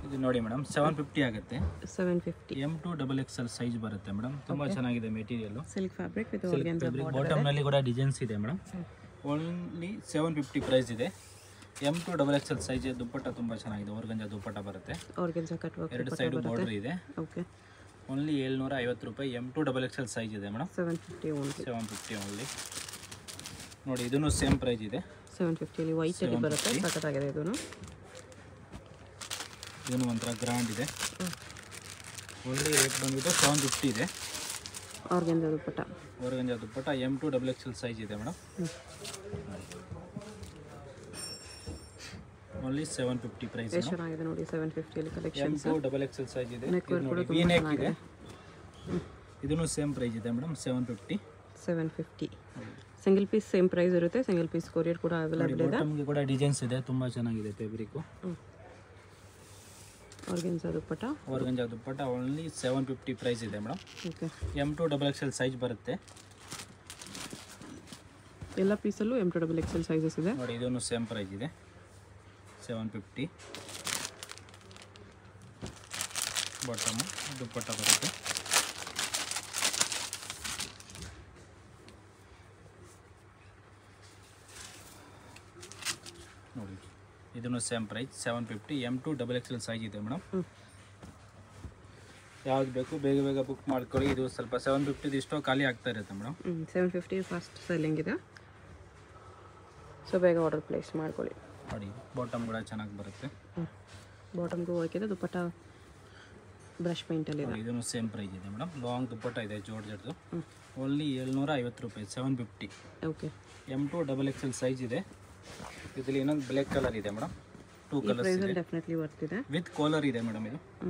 ಇದು ನೋಡಿ madam seven fifty ಆಗುತ್ತೆ seven fifty M to double X L size ಬರುತ್ತೆ ಮೇಡಮ್ ತುಂಬ ಚೆನ್ನಾಗಿದೆ material silk fabric with organza ಬಾಟಮ್ನಲ್ಲಿ ಕೂಡ ಡಿಸೈನ್ಸ್ ಇದೆ madam only seven fifty price ಇದೆ M to double X L size dupatta ತುಂಬ ಚೆನ್ನಾಗಿದೆ ಓರ್ಗಂಜ ದುಪ್ಪಟ್ಟ ಬರುತ್ತೆ ಆರ್ಗೆನ್ಸಾ ಕಟ್ ವರ್ಕ್ ಎರಡು ಸೈಡು ಬಾರ್ಡರ್ ಇದೆ ಓಕೆ ಓನ್ಲಿ ಏಳ್ನೂರ ಐವತ್ತು ರೂಪಾಯಿ M to double X L size ಇದೆ madam seven fifty only seven fifty only ನೋಡಿ ಇದನ್ನು ಸೇಮ್ ಪ್ರೈಸ್ ಇದೆ ಸೆವೆನ್ ಫಿಫ್ಟಿಯಲ್ಲಿ ವೈಟ್ ಅಲ್ಲಿ ಬರುತ್ತೆ ಸಖತ್ತಾಗಿದೆ ಇದೂ ಇದನ್ನು ಒಂಥರ ಗ್ರ್ಯಾಂಡ್ ಇದೆ ಓನ್ಲಿ ರೇಟ್ ಬಂದ್ಬಿಟ್ಟು ಸೆವೆನ್ ಫಿಫ್ಟಿ ಇದೆ organza dupatta organza dupatta M to double X L size ಇದೆ madam only seven fifty price ಎಷ್ಟು ಚೆನ್ನಾಗಿದೆ ನೋಡಿ ಸೆವೆನ್ ಫಿಫ್ಟಿಯಲ್ಲಿ collection M to double X L size ಇದೆ Neck ಇದು work ನೋಡಿ ಕೂಡ ವಿ ತುಂಬಾ ನೆಕ್ ಇದೆ ಇದನ್ನು ಸೇಮ್ ಪ್ರೈಸ್ ಇದೆ madam seven fifty seven fifty single piece same price ಇರುತ್ತೆ ಸಿಂಗಲ್ ಪೀಸ್ ಕೊರಿಯರ್ ಕೂಡ ಅವೈಲೇಬಲ್ ಇದೆ ಬಾಟಮ್ಗೆ ಕೂಡ ಡಿಸೈನ್ಸ್ ಇದೆ ತುಂಬ ಚೆನ್ನಾಗಿದೆ fabric organza dupatta organza dupatta only seven fifty price ಇದೆ madam okay M to double X L size ಬರುತ್ತೆ ಎಲ್ಲ ಪೀಸಲ್ಲೂ M to double XL sizes ಇದೆ ನೋಡಿ ಇದನ್ನು ಸೇಮ್ ಪ್ರೈಸ್ ಇದೆ ಸೆವೆನ್ ಫಿಫ್ಟಿ ಬಾಟಮು ದುಪ್ಪಟ್ಟ ಬರುತ್ತೆ ನೋಡಿ ಇದನ್ನು same price seven fifty M to double X L size ಇದೆ ಮೇಡಮ್ ಹ್ಮ್. ಯಾವ್ದು ಬೇಕು ಬೇಗ ಬೇಗ ಬುಕ್ ಮಾಡ್ಕೊಳ್ಳಿ ಇದು ಸ್ವಲ್ಪ ಸೆವೆನ್ ಫಿಫ್ಟಿದು ಇಷ್ಟೋ ಖಾಲಿ ಆಗ್ತಾ ಇರುತ್ತೆ ಮೇಡಮ್ ಹ್ಞೂ ಸೆವೆನ್ ಫಿಫ್ಟಿ ಫಸ್ಟ್ ಸೆಲ್ಲಿಂಗ್ ಇದೆ ಸೊ ಬೇಗ ಆರ್ಡರ್ ಪ್ಲೇಸ್ ಮಾಡ್ಕೊಳ್ಳಿ ನೋಡಿ ಬಾಟಮ್ ಕೂಡ ಚೆನ್ನಾಗಿ ಬರುತ್ತೆ ಬಾಟಮ್ಗೂ ವರ್ಕ್ ಇದೆ ದುಪ್ಪಟ್ಟ ಬ್ರಷ್ ಪೇಂಟಲ್ಲಿ ಇದೆ ನೋಡಿ, ಇದನ್ನು ಸೇಮ್ ಪ್ರೈಸ್ ಇದೆ ಮೇಡಮ್ ಲಾಂಗ್ ದುಪ್ಪಟ್ಟ ಇದೆ ಜೋರ್ಜರ್ದು ಓನ್ಲಿ ಏಳ್ನೂರ ಐವತ್ತು ರೂಪಾಯಿ seven fifty okay M to double X L size ಇದೆ ಇದರಲ್ಲಿ ಇನ್ನೊಂದು ಬ್ಲ್ಯಾಕ್ ಕಲರ್ ಇದೆ ಮೇಡಮ್ ಟೂ ಈ ಕಲರ್ಸ್ ಇದೆ ಪ್ರೈಸಲ್ಲಿ ಡೆಫಿನೆಟ್ಲಿ ವರ್ತ್ ಇದೆ ವಿತ್ ಕಾಲರ್ ಇದೆ ಮೇಡಮ್ ಇದು ಹ್ಞೂ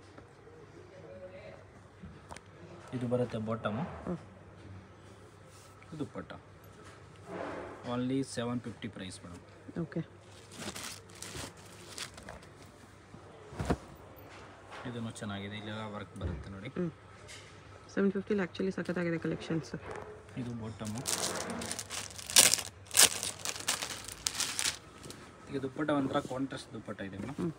ಇದು ಬರುತ್ತೆ ಬಾಟಮು ಹ್ಮ್. Dupatta only seven fifty price madam okay ಇದನ್ನು ಚೆನ್ನಾಗಿದೆ ಇಲ್ಲೆಲ್ಲ ವರ್ಕ್ ಬರುತ್ತೆ ನೋಡಿ ಹ್ಞೂ ಸೆವೆನ್ ಫಿಫ್ಟಿಲಿ ಆ್ಯಕ್ಚುಲಿ ಸಖತ್ತಾಗಿದೆ ಕಲೆಕ್ಷನ್ಸ್ ಇದು ಬಾಟಮು ಈಗ ದುಪ್ಪಟ್ಟ ಒಂಥರ ಕಾಂಟ್ರಾಸ್ಟ್ ದುಪ್ಪಟ್ಟ ಇದೆ ಮೇಡಮ್ ಹ್ಞೂ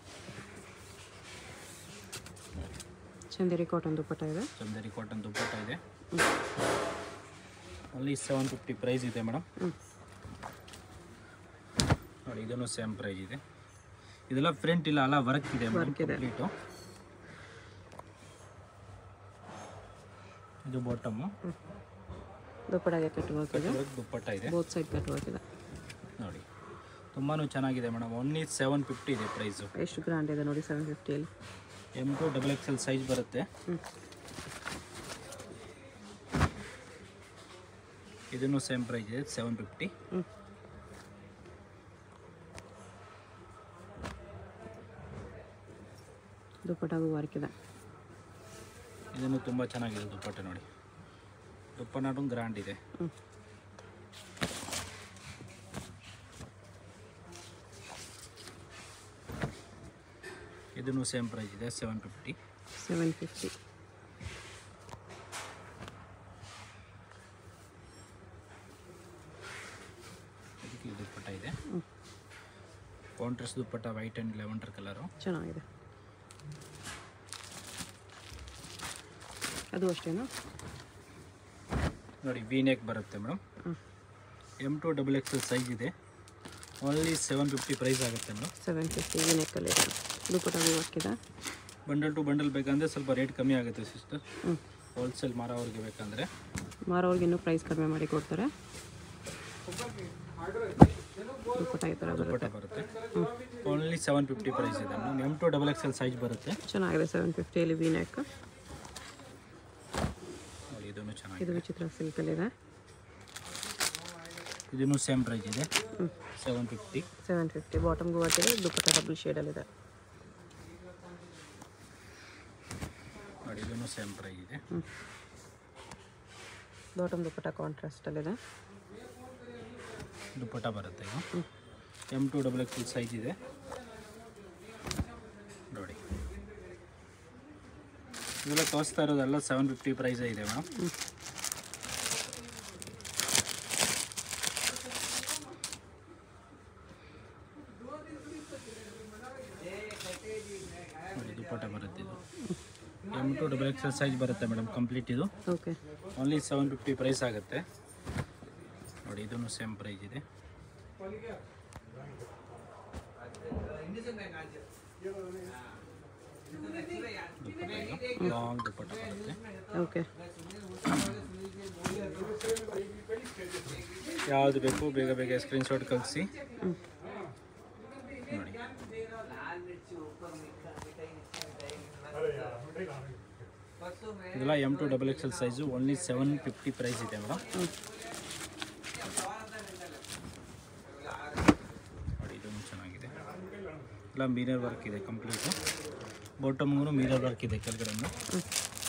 ಚಂದೇರಿ ಕಾಟನ್ ದುಪ್ಪಟ್ಟ ಇದೆ ಚಂದೇರಿ ಕಾಟನ್ ದುಪ್ಪಟ್ಟ ಇದೆ ಓನ್ಲಿ ಸೆವೆನ್ ಫಿಫ್ಟಿ ಪ್ರೈಸ್ ಇದೆ ಮೇಡಮ್ ಹ್ಞೂ ನೋಡಿ ಇದನ್ನು ಸೇಮ್ ಪ್ರೈಸ್ ಇದೆ ಇದೆಲ್ಲ ಫ್ರಂಟ್ ಇಲ್ಲ ಅಲ್ಲ ವರ್ಕ್ ಇದೆ ಮೇಡಮ್ Work ಇದೆ. ಕಂಪ್ಲೀಟು ಇದು ಬಾಟಮು ದುಪ್ಪಟ್ಟಾಗೆ ಕಟ್ ವರ್ಕ್ ಇದೆ ದುಪ್ಪಟ್ಟ ಇದೆ ಬೋತ್ ಸೈಡ್ ಕಟ್ ವರ್ಕ್ ಇದೆ ನೋಡಿ ತುಂಬಾ ಚೆನ್ನಾಗಿದೆ ಮೇಡಮ್ ಓನ್ಲಿ ಸೆವೆನ್ ಫಿಫ್ಟಿ ಇದೆ ಪ್ರೈಸು ಎಷ್ಟು ಗ್ರ್ಯಾಂಡ್ ಇದೆ ನೋಡಿ ಸೆವೆನ್ ಫಿಫ್ಟಿಯಲ್ಲಿ M to double X L size ಬರುತ್ತೆ ಹ್ಞೂ ಇದನ್ನು ಸೇಮ್ ಪ್ರೈಸ್ ಇದೆ ಸೆವೆನ್ ಫಿಫ್ಟಿ ಹ್ಞೂ ದುಪ್ಪಟ್ಟಾಗೂ ವರ್ಕ್ ಇದೆ ಇದನ್ನು ತುಂಬ ಚೆನ್ನಾಗಿದೆ ದುಪ್ಪಟ್ಟ ನೋಡಿ ದುಪ್ಪನಾಟು ಗ್ರ್ಯಾಂಡ್ ಇದೆ ಹ್ಞೂ ಇದನ್ನು ಸೇಮ್ ಪ್ರೈಸ್ ಇದೆ ಸೆವೆನ್ ಫಿಫ್ಟಿ ಸೆವೆನ್ ಫಿಫ್ಟಿ ಇದಕ್ಕೆ ಇದು ದುಪ್ಪಟ್ಟ ಇದೆ ಹ್ಞೂ contrast dupatta white and lavender colour ಚೆನ್ನಾಗಿದೆ ಅದು ಅಷ್ಟೇನಾ ನೋಡಿ ವಿ ನೆಕ್ ಬರುತ್ತೆ ಮೇಡಮ್ ಹ್ಞೂ M to double X L size ಇದೆ ಓನ್ಲಿ ಸೆವೆನ್ ಫಿಫ್ಟಿ ಪ್ರೈಸ್ ಆಗುತ್ತೆ ಮೇಡಮ್ ಸೆವೆನ್ ಫಿಫ್ಟಿ ಈ ನೆಕ್ಕಲ್ಲಿ ಇದೆ ದುಪ್ಪಟ್ಟಾಗೂ ವರ್ಕ್ ಇದೆ ಬಂಡಲ್ ಟು ಬಂಡಲ್ ಬೇಕಂದರೆ ಸ್ವಲ್ಪ ರೇಟ್ ಕಮ್ಮಿ ಆಗುತ್ತೆ ಸಿಸ್ಟರ್ ಹ್ಞೂ ಹೋಲ್ಸೇಲ್ ಮಾರೋರಿಗೆ ಬೇಕಂದರೆ ಮಾರೋರ್ಗೆ ಇನ್ನೂ ಪ್ರೈಸ್ ಕಡಿಮೆ ಮಾಡಿ ಕೊಡ್ತಾರೆ ದುಪ್ಪಟ್ಟ ಈ ಥರ ದುಪ್ಪಟ್ಟ ಬರುತ್ತೆ ಬರುತ್ತೆ ಓನ್ಲಿ ಸೆವೆನ್ ಫಿಫ್ಟಿ ಪ್ರೈಸ್ ಇದೆ madam M to double X L size ಬರುತ್ತೆ ಚೆನ್ನಾಗಿದೆ ಸೆವೆನ್ ಫಿಫ್ಟಿಯಲ್ಲಿ ವಿ ನೆಕ್ ನೋಡಿ ಇದನ್ನು ಚೆನ್ನಾಗಿದೆ ಇದು ವಿಚಿತ್ರ ಸಿಲ್ಕಲ್ಲಿದೆ ಇದನ್ನು ಸೇಮ್ ಪ್ರೈಸ್ ಇದೆ ಹ್ಞೂ ಸೆವೆನ್ ಫಿಫ್ಟಿ ಸೆವೆನ್ ಫಿಫ್ಟಿ ಬಾಟಮ್ಗೂ ವರ್ಕ್ ಇದೆ ದುಪ್ಪಟ್ಟ ಡಬಲ್ ಶೇಡಲ್ಲಿದೆ ನೋಡಿ ಇದನ್ನು ಸೇಮ್ ಪ್ರೈಸ್ ಇದೆ ಹ್ಞೂ ಬಾಟಮ್ ದುಪ್ಪಟ್ಟ ಕಾಂಟ್ರಾಸ್ಟಲ್ಲಿದೆ ದುಪ್ಪಟ್ಟ ಬರುತ್ತೆ ಇದು M to double X L size ಇದೆ ನೋಡಿ ಇದೆಲ್ಲ ತೋರಿಸ್ತಾ ಇರೋದೆಲ್ಲ ಸೆವೆನ್ ಫಿಫ್ಟಿ ಪ್ರೈಸೇ ಇದೆ ಮೇಡಮ್ ನೋಡಿ ದುಪ್ಪಟ್ಟ ಬರುತ್ತೆ ಇದು M to double Excel size ಬರುತ್ತೆ ಮೇಡಮ್ ಕಂಪ್ಲೀಟ್ ಇದು okay only seven fifty price ಆಗುತ್ತೆ ನೋಡಿ ಇದನ್ನು ಸೇಮ್ ಪ್ರೈಸ್ ಇದೆ ಲಾಂಗ್ ದುಪ್ಪಟ್ಟ ಬರುತ್ತೆ ಓಕೆ ಯಾವುದು ಬೇಕು ಬೇಗ ಬೇಗ ಸ್ಕ್ರೀನ್ಶಾಟ್ ಕಳಿಸಿ ಹ್ಞೂ ನೋಡಿ ಇದೆಲ್ಲ M to double XL size only seven fifty price ಇದೆ ಮೇಡಮ್ ಹ್ಞೂ ನೋಡಿ ಇದನ್ನು ಚೆನ್ನಾಗಿದೆ ಎಲ್ಲ ಮೀರರ್ ವರ್ಕ್ ಇದೆ ಕಂಪ್ಲೀಟು ಬಾಟಮ್ಗೂ ಮೀರರ್ ವರ್ಕ್ ಇದೆ ಕೆಳಗಡೆಯಿಂದ ಹ್ಞೂ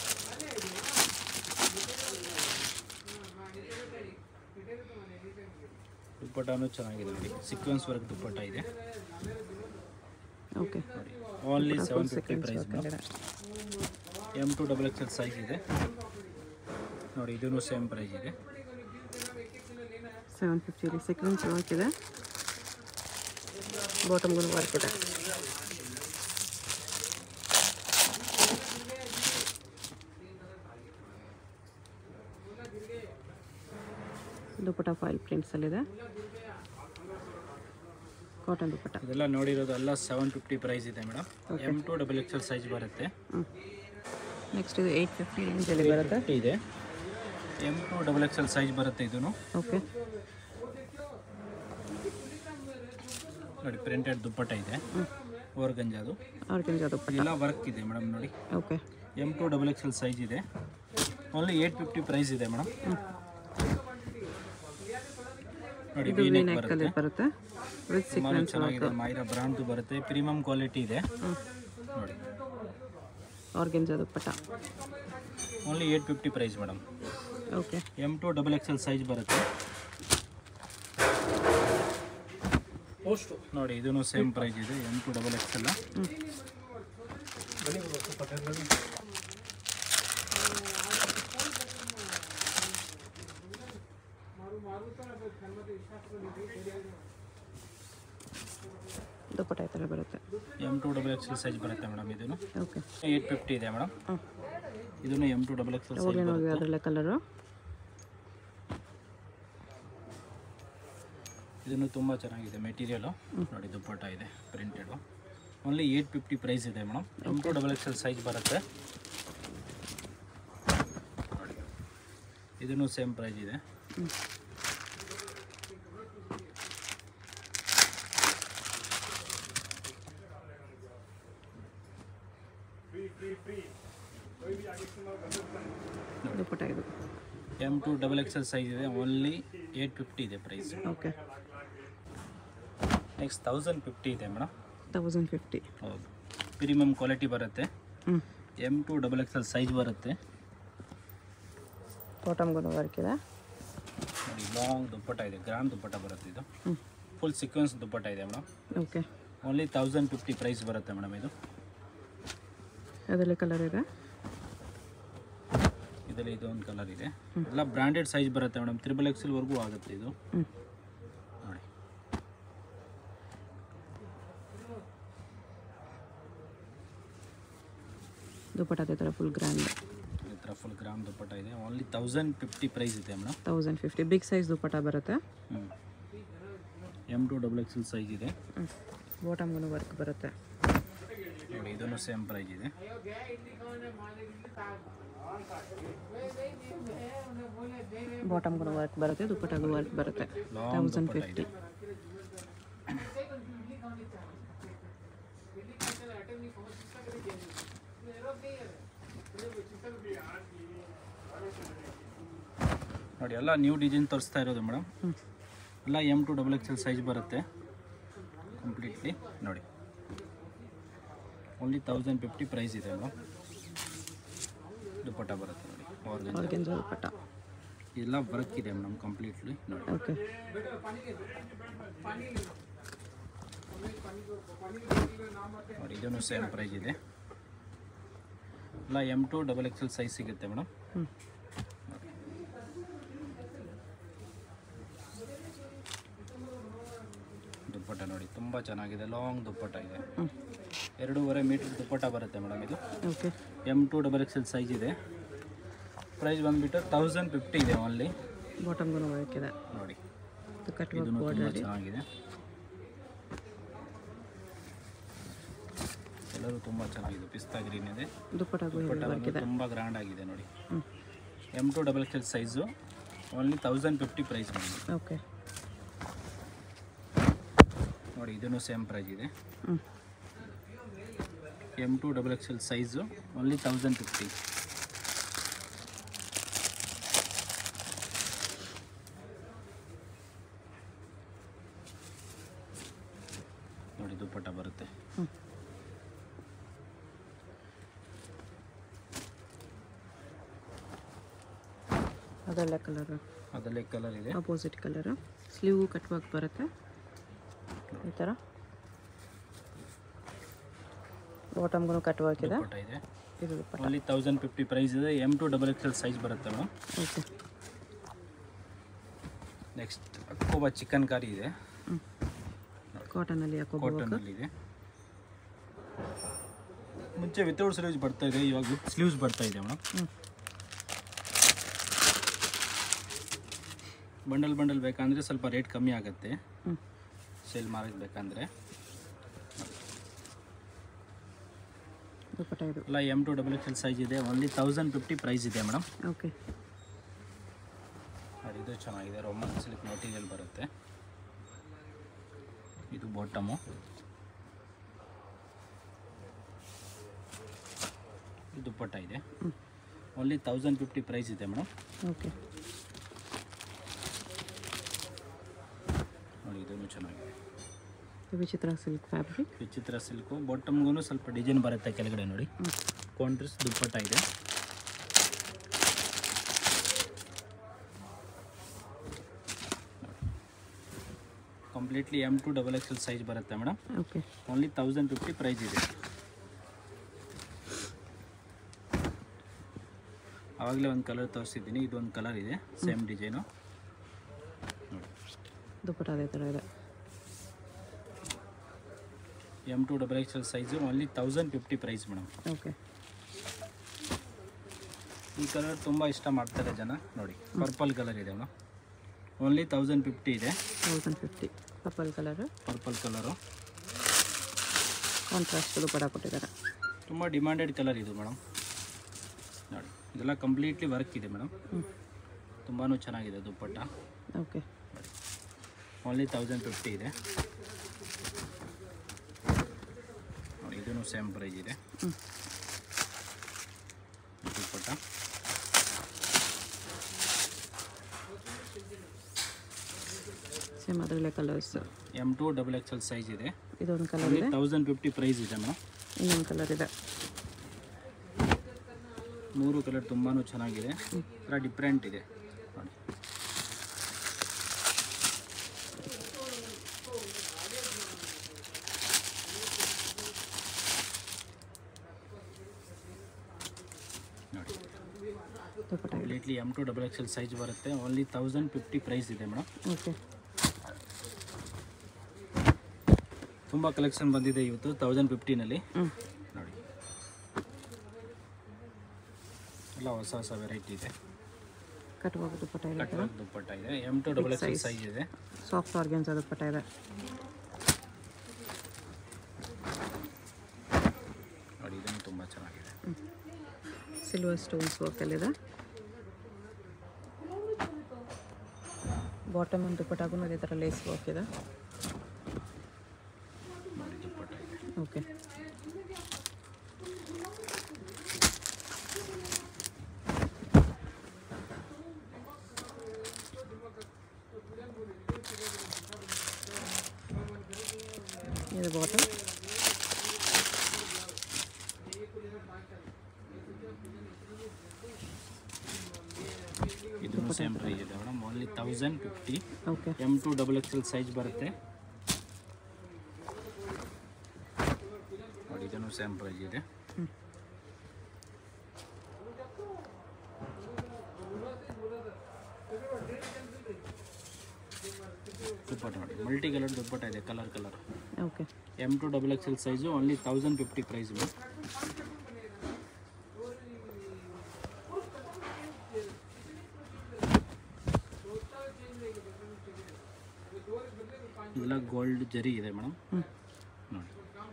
ದುಪ್ಪಟ್ಟನೂ ಚೆನ್ನಾಗಿದೆ ನೋಡಿ ಸೀಕ್ವೆನ್ಸ್ ವರ್ಕ್ ದುಪ್ಪಟ್ಟ ಇದೆ ಓಕೆ ನೋಡಿ only seven fifty seconds price Kannada M to double Excel size ಇದೆ ನೋಡಿ ಇದೂ ಸೇಮ್ ಪ್ರೈಸ್ ಇದೆ ಸೆವೆನ್ ಫಿಫ್ಟಿಲಿ ಸೆಕೆಂಡ್ಸ್ ವರ್ಕ್ ಇದೆ ಬಾಟಮ್ಗೂ ವರ್ಕ್ ಇದೆ ದುಪ್ಪಟ ಫೈಲ್ ಪ್ರಿಂಟ್ಸಲ್ಲಿದೆ ಕಾಟನ್ ದುಪ್ಪಟ ಇದೆಲ್ಲ ನೋಡಿರೋದು ಎಲ್ಲ ಸೆವೆನ್ ಫಿಫ್ಟಿ ಪ್ರೈಸ್ ಇದೆ madam M to double Excel size ಬರುತ್ತೆ ಹ್ಞೂ ನೆಕ್ಸ್ಟ್ ಇದು ಏಯ್ಟ್ ಫಿಫ್ಟಿ ರೇಂಜಲ್ಲಿ ಬರುತ್ತೆ ಇದೆ M to double Excel size ಬರುತ್ತೆ ಇದೂ ಓಕೆ ನೋಡಿ ಪ್ರಿಂಟೆಡ್ ದುಪ್ಪಟ್ಟ ಇದೆ ಓರ್ಗಂಜಾದು ಆರ್ಗೆಂಜ ದುಪ್ಪಟ ಎಲ್ಲ ವರ್ಕ್ ಇದೆ ಮೇಡಮ್ ನೋಡಿ okay M to double Excel size ಇದೆ ಓನ್ಲಿ ಏಯ್ಟ್ ಫಿಫ್ಟಿ ಪ್ರೈಸ್ ಇದೆ ಮೇಡಮ್ ನೋಡಿ ಇದು ವಿ ವಿ ನೆಕ್ ನೆಕ್ಕಲ್ಲಿ ಬರುತ್ತೆ ಬರುತ್ತೆ ವಿತ್ ತುಂಬಾ ಸೀಕ್ವೆನ್ಸ್ ಚೆನ್ನಾಗಿದೆ ಮೈರಾ ಬ್ರಾಂಡ್ದು ಬರುತ್ತೆ ಪ್ರೀಮಿಯಂ ಕ್ವಾಲಿಟಿ ಇದೆ ನೋಡಿ organza dupatta only eight fifty price madam okay M to double Excel size ಬರುತ್ತೆ ನೋಡಿ ಇದೂ ಸೇಮ್ ಪ್ರೈಸ್ ಇದೆ M to double XL dupatta ಈ ಥರ ಬರುತ್ತೆ M to double Excel size ಬರುತ್ತೆ ಮೇಡಮ್ ಇದನ್ನು ಓಕೆ ಏಯ್ಟ್ ಫಿಫ್ಟಿ ಇದೆ ಮೇಡಮ್ ಹ್ಞೂ ಇದನ್ನು M to double Excel size ಯಾವಾಗಲೇ ನೋಡಿ ಬರುತ್ತೆ ಅದರಲ್ಲೇ ಕಲರು ಇದನ್ನು ತುಂಬ ಚೆನ್ನಾಗಿದೆ ಮೆಟೀರಿಯಲು ನೋಡಿ ದುಪ್ಪಟ್ಟ ಇದೆ printed only eight fifty price ಇದೆ madam M to double Excel size ಬರುತ್ತೆ ನೋಡಿ ಇದನ್ನು ಸೇಮ್ ಪ್ರೈಸ್ ಇದೆ ಹ್ಞೂ ದುಪ್ಪಟ ಇದು M to double Excel size ಇದೆ ಓನ್ಲಿ ಏಯ್ಟ್ ಫಿಫ್ಟಿ ಇದೆ price okay next thousand fifty ಇದೆ ಮೇಡಮ್ ತೌಸಂಡ್ ಫಿಫ್ಟಿ ಹೌದು ಪ್ರೀಮಿಯಮ್ ಕ್ವಾಲಿಟಿ ಬರುತ್ತೆ ಹ್ಞೂ M to double Excel size ಬರುತ್ತೆ ಬಾಟಮ್ಗೂ ವರ್ಕ್ ಇದೆ ನೋಡಿ ಲಾಂಗ್ ದುಪ್ಪಟ್ಟ ಇದೆ ಗ್ರಾಂಡ್ ದುಪ್ಪಟ್ಟ ಬರುತ್ತೆ ಇದು ಹ್ಞೂ ಫುಲ್ ಸೀಕ್ವೆನ್ಸ್ ದುಪ್ಪಟ್ಟ ಇದೆ madam okay only thousand fifty price ಬರುತ್ತೆ ಮೇಡಮ್ ಇದು ಅದರಲ್ಲಿ ಕಲರ್ ಇದೆ ಇದರಲ್ಲಿ ಇದೊಂದು ಕಲರ್ ಇದೆ ಎಲ್ಲ ಬ್ರ್ಯಾಂಡೆಡ್ ಸೈಜ್ ಬರುತ್ತೆ ಮೇಡಮ್ ತ್ರಿಬಲ್ ಎಕ್ಸೆಲ್ವರೆಗೂ ಆಗುತ್ತೆ ಇದು ಹ್ಞೂ ನೋಡಿ ದುಪ್ಪಟ ಅದೇ ಥರ ಫುಲ್ ಗ್ರ್ಯಾಂಡ್ ಈ ಥರ ಫುಲ್ ಗ್ರಾಮ್ ದುಪ್ಪಟ್ಟ ಇದೆ ಓನ್ಲಿ ತೌಸಂಡ್ ಫಿಫ್ಟಿ ಪ್ರೈಸ್ ಇದೆ madam thousand fifty big size dupatta ಬರುತ್ತೆ ಹ್ಞೂ M to double Excel size ಇದೆ ಹ್ಞೂ ಬಾಟಮ್ಗೂ ವರ್ಕ್ ಬರುತ್ತೆ ನೋಡಿ ಇದನ್ನು ಸೇಮ್ ಪ್ರೈಸ್ ಇದೆ ಬಾಟಮ್ಗೂ ವರ್ಕ್ ಬರುತ್ತೆ ದುಪ್ಪಟಗೂ ವರ್ಕ್ ಬರುತ್ತೆ ಲಾಂಗ್ ತೌಸಂಡ್ ದುಪ್ಪಟ್ಟ ಫಿಫ್ಟಿ ಇದೆ ನೋಡಿ ಎಲ್ಲ ನ್ಯೂ ಡಿಸೈನ್ ತೋರಿಸ್ತಾ ಇರೋದು ಮೇಡಮ್ ಹ್ಞೂ ಎಲ್ಲ M to double Excel size completely ಕಂಪ್ಲೀಟ್ಲಿ ನೋಡಿ ಓನ್ಲಿ ತೌಸಂಡ್ ಫಿಫ್ಟಿ ಪ್ರೈಸ್ ಇದೆ ಮೇಡಮ್ ದುಪ್ಪಟ್ಟ ಬರುತ್ತೆ ನೋಡಿ ಆರ್ಗನ್ ಆರ್ಗೆಂಜ ದುಪ್ಪಟ ಎಲ್ಲ ವರ್ಕ್ ಇದೆ ಮೇಡಮ್ ಕಂಪ್ಲೀಟ್ಲಿ ನೋಡಿ ಓಕೆ ನೋಡಿ ಇದನ್ನು ಸೇಮ್ ಪ್ರೈಸ್ ಇದೆ ಎಲ್ಲ M to double Excel size ಸಿಗುತ್ತೆ ಮೇಡಮ್ ಹ್ಞೂ ದುಪ್ಪಟ್ಟ ನೋಡಿ ತುಂಬ ಚೆನ್ನಾಗಿದೆ ಲಾಂಗ್ ದುಪ್ಪಟ್ಟ ಇದೆ ಹ್ಞೂ ಎರಡೂವರೆ ಮೀಟ್ರ್ ದುಪ್ಪಟ್ಟ ಬರುತ್ತೆ ಮೇಡಮ್ ಇದು okay M to double X L size ಇದೆ ಪ್ರೈಸ್ ಬಂದುಬಿಟ್ಟು ತೌಸಂಡ್ ಫಿಫ್ಟಿ ಇದೆ ಓನ್ಲಿ ಬಾಟಮ್ಗೂ ವರ್ಕ್ ಇದೆ ನೋಡಿ ಇದು ಕಟ್ ವರ್ಕ್ ಇದನ್ನು ತುಂಬ ಬಾರ್ಡರ್ ಚೆನ್ನಾಗಿದೆ ಎಲ್ಲರೂ ತುಂಬ ಚೆನ್ನಾಗಿದೆ ಪಿಸ್ತಾ ಗ್ರೀನ್ ಇದೆ ದುಪ್ಪಟ್ಟಾಗೂ ದುಪ್ಪಟ್ಟ ವರ್ಕ್ ಬಂದು ಇದೆ ತುಂಬ ಗ್ರ್ಯಾಂಡ್ ಆಗಿದೆ ನೋಡಿ ಹ್ಞೂ M to double X L size only thousand fifty price ಮಾಡಿ ಓಕೆ ನೋಡಿ ಇದನ್ನು ಸೇಮ್ ಪ್ರೈಸ್ ಇದೆ ಹ್ಞೂ M to double X L size only thousand fifty ನೋಡಿ ದುಪ್ಪಟ್ಟ ಬರುತ್ತೆ ಹ್ಞೂ ಅದೆಲ್ಲ ಕಲರು ಅದರಲ್ಲೇ ಕಲರ್ ಇದೆ opposite colour sleeve cut work ಬರುತ್ತೆ ಈ ಥರ ಬಾಟಮ್ಗೂ ಕಟ್ ವರ್ಕ್ ಇದೆ ದುಪ್ಪಟ್ಟ ಇದೆ ಇದು dupatta only thousand fifty price ಇದೆ M to double X L size ಬರುತ್ತೆ ಮೇಡಮ್ ಓಕೆ ನೆಕ್ಸ್ಟ್ ಅಕ್ಕೋಬಾ ಚಿಕನ್ ಕಾರಿ ಇದೆ ಹ್ಞೂ ಕಾಟನಲ್ಲಿ ಹಾಕೋ ವರ್ಕ್ ಕಾಟನಲ್ಲಿ ಇದೆ ಮುಂಚೆ ವಿತೌಟ್ ಸ್ಲೀವ್ಸ್ ಬರ್ತಾ ಇದೆ ಇವಾಗ ವಿತ್ ಸ್ಲೀವ್ಸ್ ಬರ್ತಾ ಇದೆ ಮೇಡಮ್ ಹ್ಞೂ ಬಂಡಲ್ ಬಂಡಲ್ ಬೇಕಂದರೆ ಸ್ವಲ್ಪ ರೇಟ್ ಕಮ್ಮಿ ಆಗುತ್ತೆ ಹ್ಞೂ ಸೇಲ್ ಮಾರಕ್ಕೆ ಬೇಕಂದರೆ ದುಪ್ಪಟ್ಟ ಇದು ಎಲ್ಲ M to double X L size ಇದೆ ಓನ್ಲಿ ತೌಸಂಡ್ ಫಿಫ್ಟಿ ಪ್ರೈಸ್ ಇದೆ ಮೇಡಮ್ ಓಕೆ ನೋಡಿ ಇದು ಚೆನ್ನಾಗಿದೆ ರೋಮನ್ ಸಿಲ್ಕ್ ಮೆಟೀರಿಯಲ್ ಬರುತ್ತೆ ಇದು ಬಾಟಮು ಇದು ದುಪ್ಪಟ್ಟ ಇದೆ ಹ್ಞೂ ಓನ್ಲಿ ತೌಸಂಡ್ ಫಿಫ್ಟಿ ಪ್ರೈಸ್ ಇದೆ ಮೇಡಮ್ ಓಕೆ ನೋಡಿ ಇದನ್ನು ಚೆನ್ನಾಗಿದೆ ಇದು Vichitra silk fabric Vichitra silk ಬಾಟಮ್ಗೂ ಸ್ವಲ್ಪ ಡಿಸೈನ್ ಬರುತ್ತೆ ಕೆಳಗಡೆ ನೋಡಿ ಹ್ಞೂ ಕಾಂಟ್ರಸ್ ದುಪ್ಪಟ್ಟ ಇದೆ completely M to double X L size ಬರುತ್ತೆ madam okay only thousand fifty price ಇದೆ ಆವಾಗಲೇ ಒಂದು ಕಲರ್ ತೋರಿಸಿದ್ದೀನಿ ಇದೊಂದು ಕಲರ್ ಇದೆ ಸೇಮ್ ಡಿಸೈನು ನೋಡಿ ದುಪ್ಪಟ್ಟ ಅದೇ ಥರ ಇದೆ M to double X L size only thousand fifty price madam okay ಈ ಕಲರ್ ತುಂಬ ಇಷ್ಟ ಮಾಡ್ತಾರೆ ಜನ ನೋಡಿ ಪರ್ಪಲ್ ಕಲರ್ ಇದೆ ಮೇಡಮ್ ಓನ್ಲಿ ತೌಸಂಡ್ ಫಿಫ್ಟಿ ಇದೆ thousand fifty purple colour purple colour contrast dupatta ಕೊಟ್ಟಿದ್ದಾರೆ ತುಂಬ ಡಿಮ್ಯಾಂಡೆಡ್ ಕಲರ್ ಇದು ಮೇಡಮ್ ನೋಡಿ ಇದೆಲ್ಲ ಕಂಪ್ಲೀಟ್ಲಿ ವರ್ಕ್ ಇದೆ ಮೇಡಮ್ ಹ್ಞೂ ತುಂಬಾ ಚೆನ್ನಾಗಿದೆ ದುಪ್ಪಟ್ಟ ಓಕೆ ನೋಡಿ ಓನ್ಲಿ ತೌಸಂಡ್ ಫಿಫ್ಟಿ ಇದೆ ನೋಡಿ ಇದೂ ಸೇಮ್ ಪ್ರೈಸ್ ಇದೆ ಹ್ಞೂ ದುಪ್ಪಟ್ಟ ಸೇಮ್ ಅದರಲ್ಲೇ colours M to double X L size ಇದೆ ಇದೊಂದು ಕಲರ್ ಓನ್ಲಿ ಇದೆ ತೌಸಂಡ್ ಫಿಫ್ಟಿ ಪ್ರೈಸ್ ಇದೆ ಮೇಡಮ್ ಇನ್ನೊಂದು ಕಲರ್ ಇದೆ ಮೂರು ಕಲರ್ ತುಂಬಾ ಚೆನ್ನಾಗಿದೆ ಥರ ಡಿಫ್ರೆಂಟ್ ಇದೆ ನೋಡಿ ನೋಡಿ ದುಪ್ಪಟ್ಟ ಇದೆ completely M to double X L size ಬರುತ್ತೆ ಓನ್ಲಿ ತೌಸಂಡ್ ಫಿಫ್ಟಿ ಪ್ರೈಸ್ ಇದೆ ಮೇಡಮ್ ಓಕೆ ತುಂಬ ಕಲೆಕ್ಷನ್ ಬಂದಿದೆ ಇವತ್ತು ತೌಸಂಡ್ ಫಿಫ್ಟಿನಲ್ಲಿ ಹ್ಞೂ ನೋಡಿ ಎಲ್ಲ ಹೊಸ ಹೊಸ ವೆರೈಟಿ ಇದೆ ಕಟ್ಟುವಾಗ ದುಪ್ಪಟ್ಟ ಇದೆ ಕಟ್ ವರ್ಕ್ ದುಪ್ಪಟ್ಟ ಇದೆ M to double X L size ಇದೆ ಸಾಫ್ಟ್ ಆರ್ಗೆನ್ಸ್ ದುಪ್ಪಟ್ಟ ಇದೆ ನೋಡಿ ಇದನ್ನು ತುಂಬ ಚೆನ್ನಾಗಿದೆ ಸಿಲ್ವರ್ ಸ್ಟೋನ್ಸ್ ವರ್ಕಲ್ಲಿದೆ ಬಾಟಮ್ ಒಂದು ದುಪ್ಪಟ್ಟಾಗೂ ಅದೇ ಥರ ಲೇಸ್ ವರ್ಕ್ ಇದೆ ನೋಡಿ ದುಪ್ಪಟ್ಟ ಇದೆ ಓಕೆ ಇದು ಬಾಟಮ್ ಇದನ್ನು ಸೇಮ್ ಪ್ರೈಸ್ ಇದೆ madam only thousand fifty okay M to double X L size ಬರುತ್ತೆ ನೋಡಿ ಇದನ್ನು ಸೇಮ್ ಪ್ರೈಸ್ ಇದೆ ಹ್ಞೂ ದುಪ್ಪಟ್ಟ ನೋಡಿ ಮಲ್ಟಿ ಕಲರ್ ದುಪ್ಪಟ್ಟ ಇದೆ colour colour okay M to double X L size only thousand fifty price ಇದೆಲ್ಲ ಗೋಲ್ಡ್ ಜರಿ ಇದೆ ಮೇಡಮ್ ಹ್ಞೂ ನೋಡಿ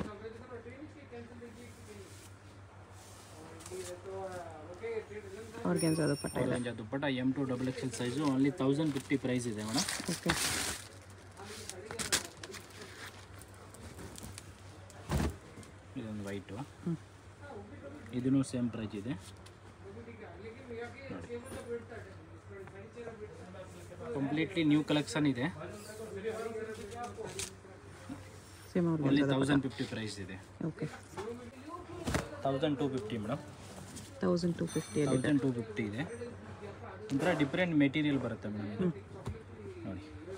ಆರ್ಗೆನ್ಸ್ ದುಪ್ಪಟ್ಟ ಇದೆ orange dupatta M to double X L size only thousand fifty price ಇದೆ ಮೇಡಮ್ ಓಕೆ ಇದೊಂದು white ಹ್ಞೂ ಇದೂ ಸೇಮ್ ಪ್ರೈಸ್ ಇದೆ ಕಂಪ್ಲೀಟ್ಲಿ ನ್ಯೂ ಕಲೆಕ್ಷನ್ ಇದೆ same only organza thousand fifty price ಇದೆ okay thousand two fifty madam thousand two ಫಿಫ್ಟಿಯಲ್ಲಿ thousand two fifty ಇದೆ ಒಂಥರ ಡಿಫ್ರೆಂಟ್ ಮೆಟೀರಿಯಲ್ ಬರುತ್ತೆ ಮೇಡಮ್ ಇದು ನೋಡಿ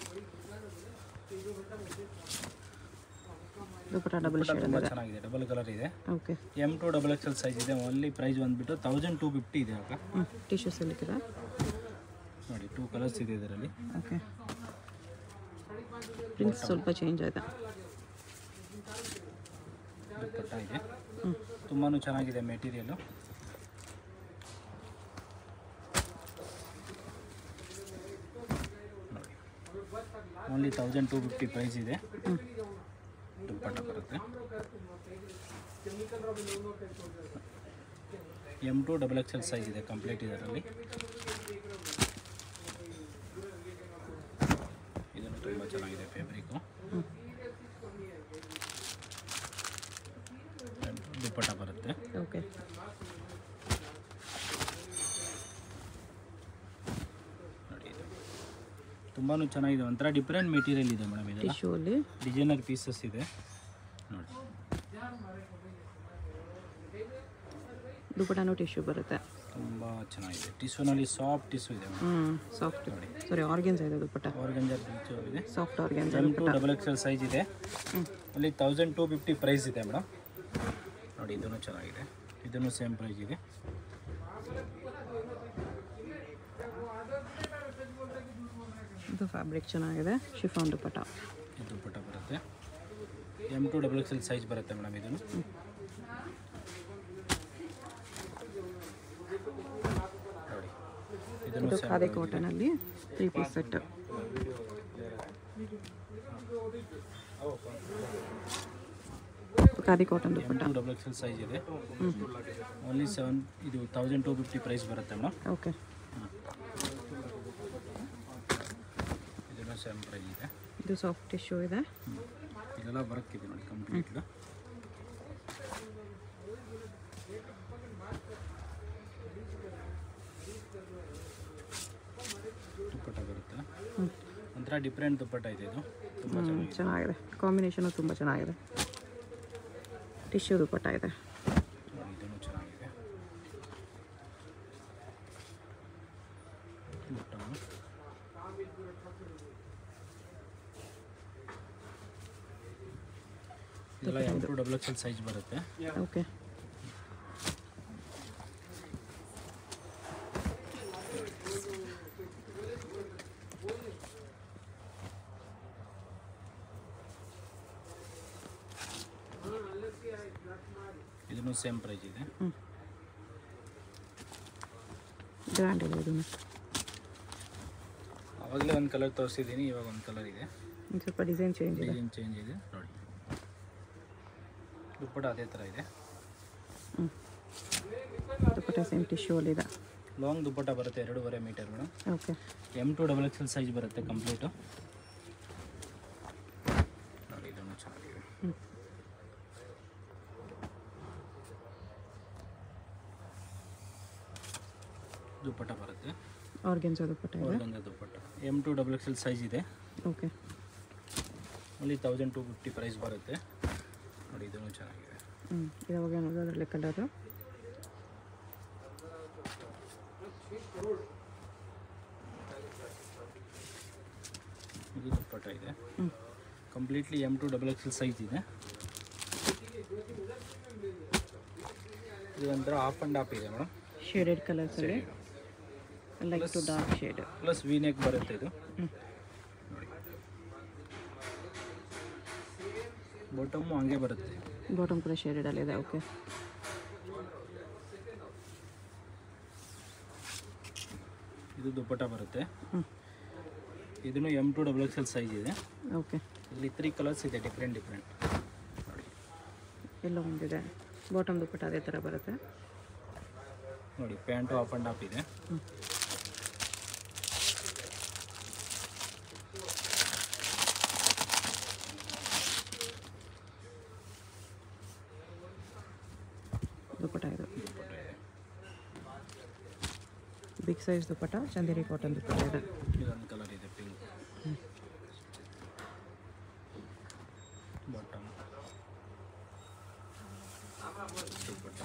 ದುಪ್ಪಟ್ಟ ಡಬಲ್ ಶೇಡ್ ತುಂಬ ಚೆನ್ನಾಗಿದೆ ಡಬಲ್ ಕಲರ್ ಇದೆ okay M to double X L size ಇದೆ ಓನ್ಲಿ ಪ್ರೈಸ್ ಬಂದುಬಿಟ್ಟು ತೌಸಂಡ್ ಟು ಫಿಫ್ಟಿ ಇದೆ ಅವಾಗ ಹ್ಞೂ ಟಿಶ್ಯೂ ಸಿಲ್ಕ್ ಇದೆ ನೋಡಿ ಟೂ ಕಲರ್ಸ್ ಇದೆ ಇದರಲ್ಲಿ ಓಕೆ ಪ್ರಿಂಟ್ಸ್ ಸ್ವಲ್ಪ ಚೇಂಜ್ ಆಯ್ತಾ ದುಪ್ಪಟ್ಟ ಇದೆ ಹ್ಞೂ ತುಂಬಾ ಚೆನ್ನಾಗಿದೆ ಮೆಟೀರಿಯಲು ನೋಡಿ only thousand two fifty price ಇದೆ ಹ್ಞೂ ದುಪ್ಪಟ್ಟ ಬರುತ್ತೆ M to double X L size ಇದೆ ಕಂಪ್ಲೀಟ್ ಇದರಲ್ಲಿ ಇದನ್ನು ತುಂಬ ಚೆನ್ನಾಗಿದೆ ಫ್ಯಾಬ್ರಿಕ್ಕು ಹ್ಞೂ ದುಪ್ಪಟ್ಟ ಬರುತ್ತೆ ಓಕೆ ನೋಡಿ ಇದು ತುಂಬಾ ಚೆನ್ನಾಗಿದೆ ಒಂಥರ ಡಿಫ್ರೆಂಟ್ ಮೆಟೀರಿಯಲ್ ಇದೆ ಮೇಡಮ್ ಇದೆಲ್ಲ ಟಿಶ್ಯೂ ಅಲ್ಲಿ ಡಿಸೈನರ್ ಪೀಸಸ್ ಇದೆ ನೋಡಿ ದುಪ್ಪಟ್ಟನೂ ಟಿಶ್ಯೂ ಬರುತ್ತೆ ತುಂಬ ಚೆನ್ನಾಗಿದೆ ಟಿಶ್ಯೂನಲ್ಲಿ ಸಾಫ್ಟ್ ಟಿಶ್ಯೂ ಇದೆ ಹ್ಞೂ ಸಾಫ್ಟ್ ಸಾರಿ ಆರ್ಗೆನ್ಸ್ ಇದೆ ದುಪ್ಪಟ್ಟ ಆರ್ಗಂಜರ್ ಟಿಶ್ಯೂ ಇದೆ soft organza M to double Excel size ಇದೆ ಹ್ಞೂ ಅಲ್ಲಿ ತೌಸಂಡ್ ಟು ಫಿಫ್ಟಿ ಪ್ರೈಸ್ ಇದೆ ಮೇಡಮ್ ನೋಡಿ ಇದನ್ನು ಚೆನ್ನಾಗಿದೆ ಇದನ್ನು ಸೇಮ್ ಪ್ರೈಸ್ ಇದೆ ಇದು ಫ್ಯಾಬ್ರಿಕ್ ಚೆನ್ನಾಗಿದೆ ಶಿಫಾನ್ ದುಪ್ಪಟ್ಟ ಇದು ದುಪ್ಪಟ್ಟ ಬರುತ್ತೆ M to double Excel size ಬರುತ್ತೆ ಮೇಡಮ್ ಇದನ್ನು ನೋಡಿ ಇದನ್ನು ಇದು ಸೇಮ್ ಖಾದಿ ಕಾಟನಲ್ಲಿ three piece set khadi cotton M dupatta to double Excel size ಇದೆ ಹ್ಞೂ ಓನ್ಲಿ ಸೆವೆನ್ ಇದು ತೌಸಂಡ್ ಟು ಫಿಫ್ಟಿ ಪ್ರೈಸ್ ಬರುತ್ತೆ ಮೇಡಮ್ ಓಕೆ ಇದನ್ನು ಸೇಮ್ ಪ್ರೈಸ್ ಇದೆ ಇದು ಸಾಫ್ಟ್ ಟಿಶ್ಯೂ ಇದೆ ಹ್ಮ್. ಇದೆಲ್ಲ ವರ್ಕ್ ಇದೆ ನೋಡಿ ಕಂಪ್ಲೀಟ್ ದುಪ್ಪಟ್ಟ ಬರುತ್ತೆ ಹ್ಞೂ ಒಂಥರ ಡಿಫ್ರೆಂಟ್ ದುಪ್ಪಟ್ಟ ಇದೆ ಇದು ತುಂಬ ಹ್ಞೂ ಚೆನ್ನಾಗಿದೆ ಚೆನ್ನಾಗಿದೆ ಕಾಂಬಿನೇಷನು ತುಂಬ ಚೆನ್ನಾಗಿದೆ ಟಿಶ್ಯೂ ದುಪ್ಪಟ್ಟ ಇದೆ ನೋಡಿ ಇದನ್ನು ಚೆನ್ನಾಗಿದೆ ಬುಟ್ಟನು. ಇದೆಲ್ಲ M to double X L size ಬರುತ್ತೆ ಓಕೆ ಇದನ್ನು ಸೇಮ್ ಪ್ರೈಸ್ ಇದೆ ಹ್ಞೂ ಗ್ರ್ಯಾಂಡ್ ಇದೆ ಇದನ್ನು ಆವಾಗಲೇ ಒಂದು ಕಲರ್ ತೋರಿಸಿದ್ದೀನಿ ಇವಾಗ ಒಂದು ಕಲರ್ ಇದೆ ಒಂದು ಸ್ವಲ್ಪ ಡಿಸೈನ್ ಚೇಂಜ್ ಇದೆ ಡಿಸೈನ್ ಚೇಂಜ್ ಇದೆ ನೋಡಿ ದುಪ್ಪಟ ಅದೇ ಥರ ಇದೆ ಹ್ಞೂ ದುಪ್ಪಟ್ಟ ಸೇಮ್ ಟಿಶ್ಯೂ ಅಲ್ಲಿ ಇದೆ ಲಾಂಗ್ ದುಪ್ಪಟ ಬರುತ್ತೆ ಎರಡೂವರೆ metre madam okay M to double X L size complete ಕಂಪ್ಲೀಟು ನೋಡಿ ಇದನ್ನು ಚೆನ್ನಾಗಿದೆ ಹ್ಞೂ ದುಪ್ಪಟ ಬರುತ್ತೆ ಆರ್ಗೆನ್ಸ್ ದುಪ್ಪಟ್ಟ ಇದೆ ಅವ್ರಿಗಂದ dupatta M to double X L size ಇದೆ ಓಕೆ ಅಲ್ಲಿ ತೌಸಂಡ್ ಟು ಫಿಫ್ಟಿ ಪ್ರೈಸ್ ಬರುತ್ತೆ ನೋಡಿ ಇದನ್ನು ಚೆನ್ನಾಗಿದೆ ಹ್ಞೂ ಇವಾಗ ನೋಡೋದು ಅದರಲ್ಲಿ ಕಲರು ಇದು ದುಪ್ಪಟ ಇದೆ ಹ್ಞೂ completely M to double X L size ಇದೆ ಇದು ಒಂಥರ ಆಫ್ ಆ್ಯಂಡ್ ಆಫ್ ಇದೆ ಮೇಡಮ್ ಶೇಡೆಡ್ ಕಲರ್ಸಲ್ಲಿ light to dark shade plus V neck ಬರುತ್ತೆ ಇದು ಹ್ಞೂ ನೋಡಿ ಬಾಟಮು ಹಂಗೆ ಬರುತ್ತೆ ಬಾಟಮ್ ಕೂಡ ಶೇಡೆಡಲ್ಲಿದೆ ಓಕೆ ಇದು ದುಪ್ಪಟ್ಟ ಬರುತ್ತೆ ಹ್ಞೂ ಇದನ್ನು M to double X L size ಇದೆ ಓಕೆ ಇಲ್ಲಿ ತ್ರೀ ಕಲರ್ಸ್ ಇದೆ ಡಿಫ್ರೆಂಟ್ ಡಿಫ್ರೆಂಟ್ ನೋಡಿ ಎಲ್ಲ ಒಂದಿದೆ ಬಾಟಮ್ ದುಪ್ಪಟ್ಟ ಅದೇ ಥರ ಬರುತ್ತೆ ನೋಡಿ ಪ್ಯಾಂಟು ಆಫ್ ಆ್ಯಂಡ್ ಆಫ್ ಇದೆ ಹ್ಞೂ ದುಪ್ಪಟ್ಟ ಇದು ದುಪ್ಪಟ್ಟ ಇದೆ big size dupatta Chanderi cotton dupatta ಇದೆ ಇದೊಂದು ಕಲರ್ ಇದೆ ಪಿಂಕ್ ಬಾಟಮ್ ದುಪ್ಪಟ್ಟ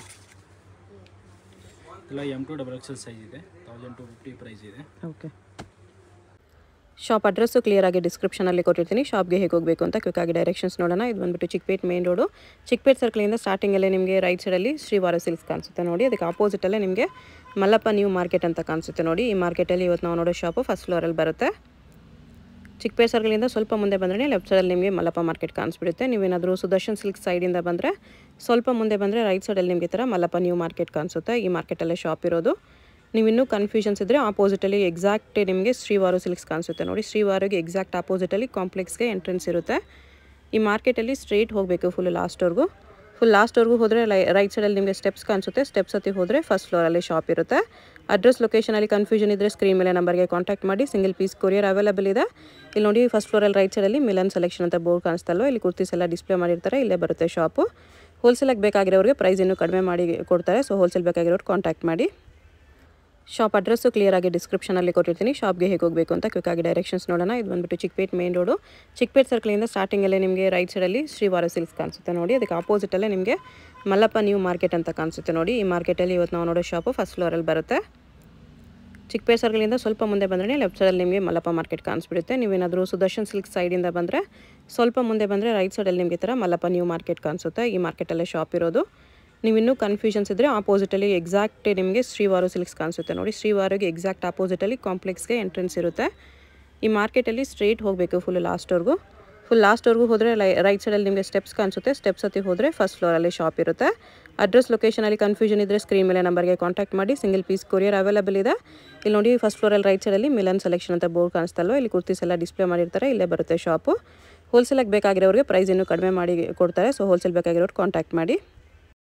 ಎಲ್ಲ M to double X L size ಇದೆ ತೌಸಂಡ್ ಟು ಫಿಫ್ಟಿ ಪ್ರೈಸ್ ಇದೆ ಓಕೆ ಶಾಪ್ ಅಡ್ರೆಸ್ಸು ಕ್ಲಿಯರಾಗಿ ಡಿಸ್ಕ್ರಿಪ್ಷನಲ್ಲಿ ಕೊಟ್ಟಿರ್ತೀನಿ ಶಾಪ್ಗೆ ಹೇಗೆ ಹೋಗಬೇಕು ಅಂತ ಕ್ವಿಕ್ಕಾಗಿ ಡೈರೆಕ್ಷನ್ಸ್ ನೋಡೋಣ ಇದು ಬಂದುಬಿಟ್ಟು ಚಿಕ್ಕಪೇಟ್ ಮೇನ್ ರೋಡು ಚಿಕ್ಕಪೇಟ್ ಸರ್ಕಲಿಂದ ಸ್ಟಾರ್ಟಿಂಗಲ್ಲೇ ನಿಮಗೆ ರೈಟ್ ಸೈಡಲ್ಲಿ ಶ್ರೀವಾರ ಸಿಲ್ಕ್ಸ್ ಕಾಣಿಸುತ್ತೆ ನೋಡಿ ಅದಕ್ಕೆ ಆಪೋಸಿಟಲ್ಲೇ ನಿಮಗೆ ಮಲ್ಲಪ್ಪ ನ್ಯೂ ಮಾರ್ಕೆಟ್ ಅಂತ ಕಾಣಿಸುತ್ತೆ ನೋಡಿ ಈ ಮಾರ್ಕೆಟಲ್ಲಿ ಇವತ್ತು ನಾವು ನೋಡೋ ಶಾಪು ಫಸ್ಟ್ ಫ್ಲೋರಲ್ಲಿ ಬರುತ್ತೆ ಚಿಕ್ಕಪೇಟ್ ಸರ್ಕಲಿಂದ ಸ್ವಲ್ಪ ಮುಂದೆ ಬಂದರೆ ಲೆಫ್ಟ್ ಸೈಡಲ್ಲಿ ನಿಮಗೆ ಮಲ್ಲಪ್ಪ ಮಾರ್ಕೆಟ್ ಕಾಣಿಸ್ಬಿಡುತ್ತೆ ನೀವೇನಾದರೂ ಸುದರ್ಶನ್ ಸಿಲ್ಕ್ ಸೈಡಿಂದ ಬಂದರೆ ಸ್ವಲ್ಪ ಮುಂದೆ ಬಂದರೆ ರೈಟ್ ಸೈಡಲ್ಲಿ ನಿಮಗೆ ಈ ಥರ ಮಲ್ಲಪ್ಪ ನ್ಯೂ ಮಾರ್ಕೆಟ್ ಕಾಣಿಸುತ್ತೆ ಈ ಮಾರ್ಕೆಟಲ್ಲೇ ಶಾಪ್ ಇರೋದು ನೀವು ಇನ್ನೂ ಕನ್ಫ್ಯೂಷನ್ಸ್ ಇದ್ದರೆ ಆಪೋಸಿಟಲ್ಲಿ ಎಕ್ಸಾಕ್ಟ್ ನಿಮಗೆ ಶ್ರೀವಾರು ಸಿಲ್ಕ್ಸ್ ಕಾಣಿಸುತ್ತೆ ನೋಡಿ ಶ್ರೀವಾರಿಗೆ ಎಕ್ಸಾಕ್ಟ್ ಆಪೋಸಿಟಲ್ಲಿ ಕಾಂಪ್ಲೆಕ್ಸ್ಗೆ ಎಂಟ್ರೆನ್ಸ್ ಇರುತ್ತೆ ಈ ಮಾರ್ಕೆಟಲ್ಲಿ ಸ್ಟ್ರೇಟ್ ಹೋಗಬೇಕು ಫುಲ್ ಲಾಸ್ಟ್ವರೆಗೂ ಫುಲ್ ಲಾಸ್ಟ್ವರೆಗೂ ಹೋದರೆ ಲೈ ರೈಟ್ ಸೈಡಲ್ಲಿ ನಿಮಗೆ ಸ್ಟೆಪ್ಸ್ ಕಾಣಿಸುತ್ತೆ ಸ್ಟೆಪ್ಸ್ ಹತ್ತಿ ಹೋದರೆ ಫಸ್ಟ್ ಫ್ಲೋರಲ್ಲಿ ಶಾಪ್ ಇರುತ್ತೆ ಅಡ್ರೆಸ್ ಲೊಕೇಶನಲ್ಲಿ ಕನ್ಫ್ಯೂಷನ್ ಇದ್ದರೆ ಸ್ಕ್ರೀನ್ ಮೇಲೆ ನಂಬರ್ಗೆ ಕಾಂಟ್ಯಾಕ್ಟ್ ಮಾಡಿ ಸಿಂಗಲ್ ಪೀಸ್ ಕೊರಿಯರ್ ಅವೈಲೇಬಲ್ ಇದೆ ಇಲ್ಲಿ ನೋಡಿ ಫಸ್ಟ್ ಫ್ಲೋರಲ್ಲಿ ರೈಟ್ ಸೈಡಲ್ಲಿ ಮಿಲನ್ ಸೆಲೆಕ್ಷನ್ ಅಂತ ಬೋರ್ಡ್ ಕಾಣಿಸ್ತಲ್ವ ಇಲ್ಲಿ ಕುರ್ತೀಸ್ ಎಲ್ಲ ಡಿಸ್ಪ್ಲೇ ಮಾಡಿರ್ತಾರೆ ಇಲ್ಲೇ ಬರುತ್ತೆ ಶಾಪು ಹೋಲ್ಸೇಲಾಗಿ ಬೇಕಾಗಿರೋರಿಗೆ ಪ್ರೈಸ್ ಇನ್ನೂ ಕಡಿಮೆ ಮಾಡಿ ಕೊಡ್ತಾರೆ ಸೊ ಹೋಲ್ಸೇಲ್ ಬೇಕಾಗಿರೋರು ಕಾಂಟ್ಯಾಕ್ಟ್ ಮಾಡಿ ಶಾಪ್ ಅಡ್ರೆಸ್ಸು ಕ್ಲಿಯರಾಗಿ ಡಿಸ್ಕ್ರಿಪ್ಷನಲ್ಲಿ ಕೊಟ್ಟಿರ್ತೀನಿ ಶಾಪ್ಗೆ ಹೇಗೆ ಹೋಗಬೇಕು ಅಂತ ಕ್ವಿಕ್ಕಾಗಿ ಡೈರೆಕ್ಷನ್ಸ್ ನೋಡೋಣ ಇದು ಬಂದುಬಿಟ್ಟು ಚಿಕ್ಕಪೇಟ್ ಮೇನ್ ರೋಡು ಚಿಕ್ಕಪೇಟ್ ಸರ್ಕಲಿಂದ ಸ್ಟಾರ್ಟಿಂಗಲ್ಲೇ ನಿಮಗೆ ರೈಟ್ ಸೈಡಲ್ಲಿ ಶ್ರೀವಾರ ಸಿಲ್ಕ್ಸ್ ಕಾಣಿಸುತ್ತೆ ನೋಡಿ ಅದಕ್ಕೆ ಆಪೋಸಿಟಲ್ಲೇ ನಿಮಗೆ ಮಲ್ಲಪ್ಪ ನ್ಯೂ ಮಾರ್ಕೆಟ್ ಅಂತ ಕಾಣಿಸುತ್ತೆ ನೋಡಿ ಈ ಮಾರ್ಕೆಟಲ್ಲಿ ಇವತ್ತು ನಾವು ನೋಡೋ ಶಾಪು ಫಸ್ಟ್ ಫ್ಲೋರಲ್ಲಿ ಬರುತ್ತೆ ಚಿಕ್ಕಪೇಟ್ ಸರ್ಕಲಿಂದ ಸ್ವಲ್ಪ ಮುಂದೆ ಬಂದರೆ ಲೆಫ್ಟ್ ಸೈಡಲ್ಲಿ ನಿಮಗೆ ಮಲ್ಲಪ್ಪ ಮಾರ್ಕೆಟ್ ಕಾಣಿಸ್ಬಿಡುತ್ತೆ ನೀವೇನಾದರೂ ಸುದರ್ಶನ್ ಸಿಲ್ಕ್ ಸೈಡಿಂದ ಬಂದರೆ ಸ್ವಲ್ಪ ಮುಂದೆ ಬಂದರೆ ರೈಟ್ ಸೈಡಲ್ಲಿ ನಿಮಗೆ ಈ ಥರ ಮಲ್ಲಪ್ಪ ನ್ಯೂ ಮಾರ್ಕೆಟ್ ಕಾಣಿಸುತ್ತೆ ಈ ಮಾರ್ಕೆಟಲ್ಲೇ ಶಾಪ್ ಇರೋದು ನೀವು ಇನ್ನೂ ಕನ್ಫ್ಯೂಷನ್ಸ್ ಇದ್ದರೆ ಆಪೋಸಿಟಲ್ಲಿ ಎಕ್ಸಾಕ್ಟ್ ನಿಮಗೆ ಶ್ರೀವಾರು ಸಿಲ್ಕ್ಸ್ ಕಾಣಿಸುತ್ತೆ ನೋಡಿ ಶ್ರೀವಾರಿಗೆ ಎಕ್ಸಾಕ್ಟ್ ಆಪೋಸಿಟಲ್ಲಿ ಕಾಂಪ್ಲೆಕ್ಸ್ಗೆ ಎಂಟ್ರೆನ್ಸ್ ಇರುತ್ತೆ ಈ ಮಾರ್ಕೆಟಲ್ಲಿ ಸ್ಟ್ರೇಟ್ ಹೋಗಬೇಕು ಫುಲ್ ಲಾಸ್ಟ್ವರೆಗೂ ಫುಲ್ ಲಾಸ್ಟ್ವರೆಗೂ ಹೋದರೆ ಲೈ ರೈಟ್ ಸೈಡಲ್ಲಿ ನಿಮಗೆ ಸ್ಟೆಪ್ಸ್ ಕಾಣಿಸುತ್ತೆ ಸ್ಟೆಪ್ಸ್ ಹತ್ತಿ ಹೋದರೆ ಫಸ್ಟ್ ಫ್ಲೋರಲ್ಲಿ ಶಾಪ್ ಇರುತ್ತೆ ಅಡ್ರೆಸ್ ಲೊಕೇಶನಲ್ಲಿ ಕನ್ಫ್ಯೂಷನ್ ಇದ್ದರೆ ಸ್ಕ್ರೀನ್ ಮೇಲೆ ನಂಬರ್ಗೆ ಕಾಂಟ್ಯಾಕ್ಟ್ ಮಾಡಿ ಸಿಂಗಲ್ ಪೀಸ್ ಕೊರಿಯರ್ ಅವೈಲೇಬಲ್ ಇದೆ ಇಲ್ಲಿ ನೋಡಿ ಫಸ್ಟ್ ಫ್ಲೋರಲ್ಲಿ ರೈಟ್ ಸೈಡಲ್ಲಿ ಮಿಲನ್ ಸೆಲೆಕ್ಷನ್ ಅಂತ ಬೋರ್ಡ್ ಕಾಣಿಸ್ತಲ್ವ ಇಲ್ಲಿ ಕುರ್ತೀಸ್ ಎಲ್ಲ ಡಿಸ್ಪ್ಲೇ ಮಾಡಿರ್ತಾರೆ ಇಲ್ಲೇ ಬರುತ್ತೆ ಶಾಪು ಹೋಲ್ಸೇಲಾಗಿ ಬೇಕಾಗಿರೋರಿಗೆ ಪ್ರೈಸ್ ಇನ್ನೂ ಕಡಿಮೆ ಮಾಡಿ ಕೊಡ್ತಾರೆ ಸೊ ಹೋಲ್ಸೇಲ್ ಬೇಕಾಗಿರೋರು ಕಾಂಟ್ಯಾಕ್ಟ್ ಮಾಡಿ